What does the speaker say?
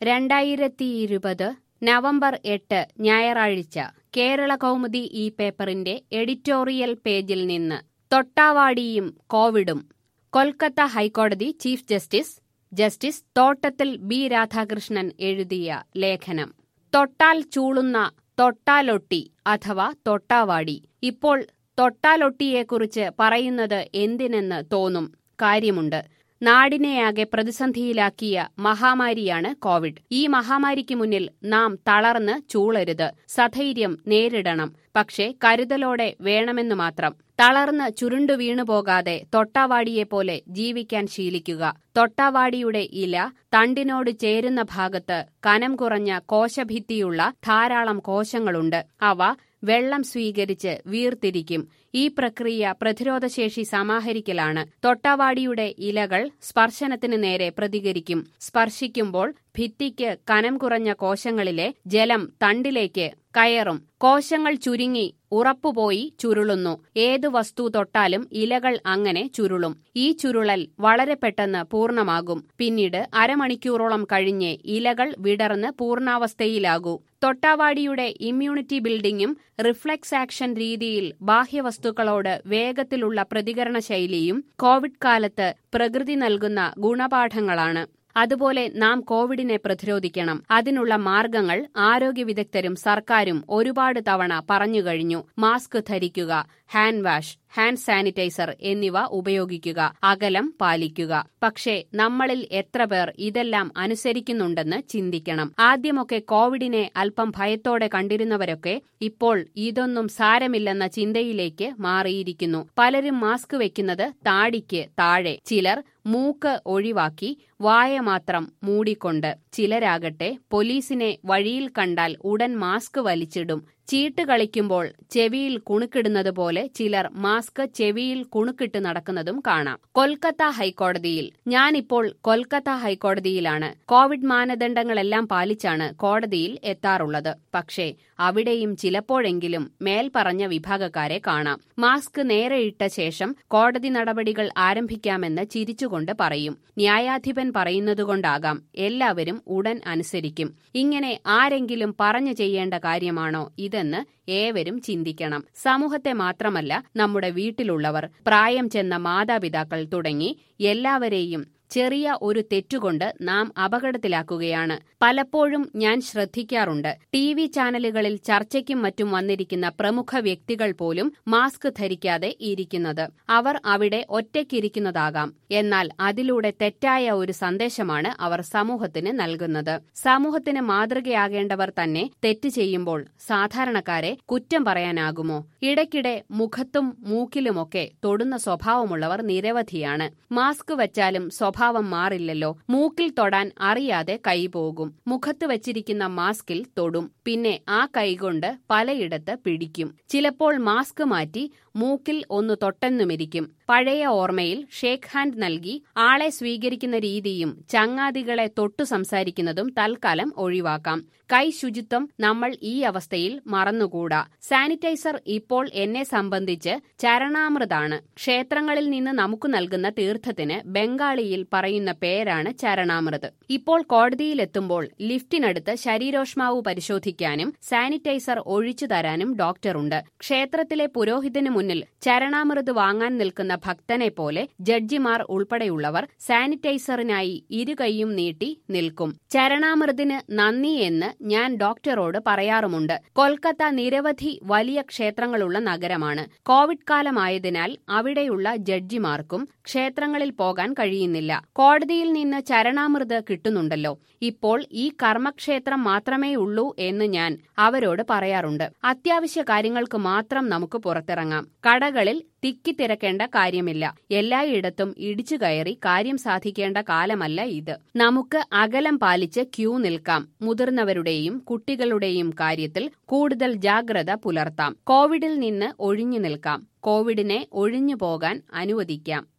രണ്ടായിരത്തി ഇരുപത് നവംബർ എട്ട് ഞായറാഴ്ച കേരള കൗമുദി ഈ പേപ്പറിന്റെ എഡിറ്റോറിയൽ പേജിൽ നിന്ന് തൊട്ടാവാടിയും കോവിഡും കൊൽക്കത്ത ഹൈക്കോടതി chief justice justice Thottathil B Radhakrishnan എഴുതിയ ലേഖനം തൊട്ടാൽ ചൂളുന്ന തൊട്ടാലൊട്ടി അഥവാ തൊട്ടാവാടി ഇപ്പോൾ തൊട്ടാലൊട്ടിയെക്കുറിച്ച് പറയുന്നത് എന്തിനെന്ന് തോന്നും കാര്യമുണ്ട് നാടിനെയാകെ പ്രതിസന്ധിയിലാക്കിയ മഹാമാരിയാണ് കോവിഡ് ഈ മഹാമാരിക്ക് മുന്നിൽ നാം തളർന്ന് ചൂളരുത് സധൈര്യം നേരിടണം പക്ഷേ കരുതലോടെ വേണമെന്നു മാത്രം തളർന്ന് ചുരുണ്ടു വീണുപോകാതെ തൊട്ടാവാടിയെപ്പോലെ ജീവിക്കാൻ ശീലിക്കുക തൊട്ടാവാടിയുടെ ഇല തണ്ടിനോട് ചേരുന്ന ഭാഗത്ത് കനം കുറഞ്ഞ കോശഭിത്തിയുള്ള ധാരാളം കോശങ്ങളുണ്ട് അവ വെള്ളം സ്വീകരിച്ച് വീർത്തിരിക്കും ഈ പ്രക്രിയ പ്രതിരോധശേഷി സമാഹരിക്കലാണ് തൊട്ടാവാടിയുടെ ഇലകൾ സ്പർശനത്തിന് നേരെ പ്രതികരിക്കും സ്പർശിക്കുമ്പോൾ ഭിത്തിക്ക് കനം കുറഞ്ഞ കോശങ്ങളിലെ ജലം തണ്ടിലേക്ക് കയറും കോശങ്ങൾ ചുരുങ്ങി ഉറപ്പുപോയി ചുരുളുന്നു ഏതു വസ്തു തൊട്ടാലും ഇലകൾ അങ്ങനെ ചുരുളും ഈ ചുരുളൽ വളരെ പെട്ടെന്ന് പൂർണ്ണമാകും പിന്നീട് അരമണിക്കൂറോളം കഴിഞ്ഞ് ഇലകൾ വിടർന്ന് പൂർണ്ണാവസ്ഥയിലാകൂ തൊട്ടാവാടിയുടെ ഇമ്മ്യൂണിറ്റി ബിൽഡിംഗും റിഫ്ലെക്സ് ആക്ഷൻ രീതിയിൽ ബാഹ്യവസ്തുക്കളോട് വേഗത്തിലുള്ള പ്രതികരണ ശൈലിയും കോവിഡ് കാലത്ത് പ്രകൃതി നൽകുന്ന ഗുണപാഠങ്ങളാണ് അതുപോലെ നാം കോവിഡിനെ പ്രതിരോധിക്കണം അതിനുള്ള മാർഗങ്ങൾ ആരോഗ്യ വിദഗ്ധരും സർക്കാരും ഒരുപാട് തവണ പറഞ്ഞുകഴിഞ്ഞു മാസ്ക് ധരിക്കുക ഹാൻഡ് വാഷ് ഹാൻഡ് സാനിറ്റൈസർ എന്നിവ ഉപയോഗിക്കുക അകലം പാലിക്കുക പക്ഷേ നമ്മളിൽ എത്ര പേർ ഇതെല്ലാം അനുസരിക്കുന്നുണ്ടെന്ന് ചിന്തിക്കണം ആദ്യമൊക്കെ കോവിഡിനെ അല്പം ഭയത്തോടെ കണ്ടിരുന്നവരൊക്കെ ഇപ്പോൾ ഇതൊന്നും സാരമില്ലെന്ന ചിന്തയിലേക്ക് മാറിയിരിക്കുന്നു പലരും മാസ്ക് വെക്കുന്നത് താടിക്ക് താഴെ ചിലർ മൂക്ക് ഒഴിവാക്കി വായ മാത്രം മൂടിക്കൊണ്ട് ചിലരാകട്ടെ പോലീസിനെ വഴിയിൽ കണ്ടാൽ ഉടൻ മാസ്ക് വലിച്ചിടും ചീട്ട് കളിക്കുമ്പോൾ ചെവിയിൽ കുണുക്കിടുന്നത് പോലെ ചിലർ മാസ്ക് ചെവിയിൽ കുണുക്കിട്ട് നടക്കുന്നതും കാണാം കൊൽക്കത്ത ഹൈക്കോടതിയിൽ ഞാനിപ്പോൾ കൊൽക്കത്ത ഹൈക്കോടതിയിലാണ് കോവിഡ് മാനദണ്ഡങ്ങളെല്ലാം പാലിച്ചാണ് കോടതിയിൽ എത്താറുള്ളത് പക്ഷേ അവിടെയും ചിലപ്പോഴെങ്കിലും മേൽപ്പറഞ്ഞ വിഭാഗക്കാരെ കാണാം മാസ്ക് നേരെയിട്ട ശേഷം കോടതി നടപടികൾ ആരംഭിക്കാമെന്ന് ചിരിച്ചുകൊണ്ട് പറയും ന്യായാധിപൻ പറയുന്നതുകൊണ്ടാകാം എല്ലാവരും ഉടൻ അനുസരിക്കും ഇങ്ങനെ ആരെങ്കിലും പറഞ്ഞു ചെയ്യേണ്ട കാര്യമാണോ ഇതെന്ന് ഏവരും ചിന്തിക്കണം സമൂഹത്തെ മാത്രമല്ല നമ്മുടെ വീട്ടിലുള്ളവർ പ്രായം ചെന്ന മാതാപിതാക്കൾ തുടങ്ങി എല്ലാവരെയും ചെറിയ ഒരു തെറ്റുകൊണ്ട് നാം അപകടത്തിലാക്കുകയാണ് പലപ്പോഴും ഞാൻ ശ്രദ്ധിക്കാറുണ്ട് ടി വി ചാനലുകളിൽ ചർച്ചയ്ക്കും മറ്റും വന്നിരിക്കുന്ന പ്രമുഖ വ്യക്തികൾ പോലും മാസ്ക് ധരിക്കാതെ ഇരിക്കുന്നത് അവർ അവിടെ ഒറ്റയ്ക്കിരിക്കുന്നതാകാം എന്നാൽ അതിലൂടെ തെറ്റായ ഒരു സന്ദേശമാണ് അവർ സമൂഹത്തിന് നൽകുന്നത് സമൂഹത്തിന് മാതൃകയാകേണ്ടവർ തന്നെ തെറ്റ് ചെയ്യുമ്പോൾ സാധാരണക്കാരെ കുറ്റം പറയാനാകുമോ ഇടയ്ക്കിടെ മുഖത്തും മൂക്കിലുമൊക്കെ തൊടുന്ന സ്വഭാവമുള്ളവർ നിരവധിയാണ് മാസ്ക് വച്ചാലും സ്വഭാവം മാറില്ലല്ലോ മൂക്കിൽ തൊടാൻ അറിയാതെ കൈ പോകും മുഖത്ത് വച്ചിരിക്കുന്ന മാസ്കിൽ തൊടും പിന്നെ ആ കൈകൊണ്ട് പലയിടത്ത് പിടിക്കും ചിലപ്പോൾ മാസ്ക് മാറ്റി മൂക്കിൽ ഒന്ന് തൊട്ടെന്നുമിരിക്കും പഴയ ഓർമ്മയിൽ ഷേക്ക് ഹാൻഡ് നൽകി ആളെ സ്വീകരിക്കുന്ന രീതിയും ചങ്ങാതികളെ തൊട്ടു സംസാരിക്കുന്നതും തൽക്കാലം ഒഴിവാക്കാം കൈ ശുചിത്വം നമ്മൾ ഈ അവസ്ഥയിൽ മറന്നുകൂടാ സാനിറ്റൈസർ ഇപ്പോൾ എന്നെ സംബന്ധിച്ച് ചരണാമൃതാണ് ക്ഷേത്രങ്ങളിൽ നിന്ന് നമുക്ക് നൽകുന്ന തീർത്ഥത്തിന് ബംഗാളിയിൽ പറയുന്ന പേരാണ് ചരണാമൃത് ഇപ്പോൾ കോടതിയിലെത്തുമ്പോൾ ലിഫ്റ്റിനടുത്ത് ശരീരോഷ്മാവ് പരിശോധിക്കാനും സാനിറ്റൈസർ ഒഴിച്ചു തരാനും ഡോക്ടറുണ്ട് ക്ഷേത്രത്തിലെ പുരോഹിതന് മുന്നിൽ ചരണാമൃത് വാങ്ങാൻ നിൽക്കുന്ന ഭക്തനെ പോലെ ജഡ്ജിമാർ ഉൾപ്പെടെയുള്ളവർ സാനിറ്റൈസറിനായി ഇരുകൈയും നീട്ടി നിൽക്കും ചരണാമൃതിന് നന്ദി എന്ന് ഞാൻ ഡോക്ടറോട് പറയാറുമുണ്ട് കൊൽക്കത്ത നിരവധി വലിയ ക്ഷേത്രങ്ങളുള്ള നഗരമാണ് കോവിഡ് കാലമായതിനാൽ അവിടെയുള്ള ജഡ്ജിമാർക്കും ക്ഷേത്രങ്ങളിൽ പോകാൻ കഴിയുന്നില്ല കോടതിയിൽ നിന്ന് ചരണാമൃത് കിട്ടുന്നുണ്ടല്ലോ ഇപ്പോൾ ഈ കർമ്മക്ഷേത്രം മാത്രമേ ഉള്ളൂ എന്ന് ഞാൻ അവരോട് പറയാറുണ്ട് അത്യാവശ്യ കാര്യങ്ങൾക്ക് മാത്രം നമുക്ക് പുറത്തിറങ്ങാം കടകളിൽ തിക്കിത്തിരക്കേണ്ട കാര്യമില്ല എല്ലായിടത്തും ഇടിച്ചു കയറി കാര്യം സാധിക്കേണ്ട കാലമല്ല ഇത് നമുക്ക് അകലം പാലിച്ച് ക്യൂ നിൽക്കാം മുതിർന്നവരുടെയും കുട്ടികളുടെയും കാര്യത്തിൽ കൂടുതൽ ജാഗ്രത പുലർത്താം കോവിഡിൽ നിന്ന് ഒഴിഞ്ഞു നിൽക്കാം കോവിഡിനെ ഒഴിഞ്ഞു പോകാൻ അനുവദിക്കാം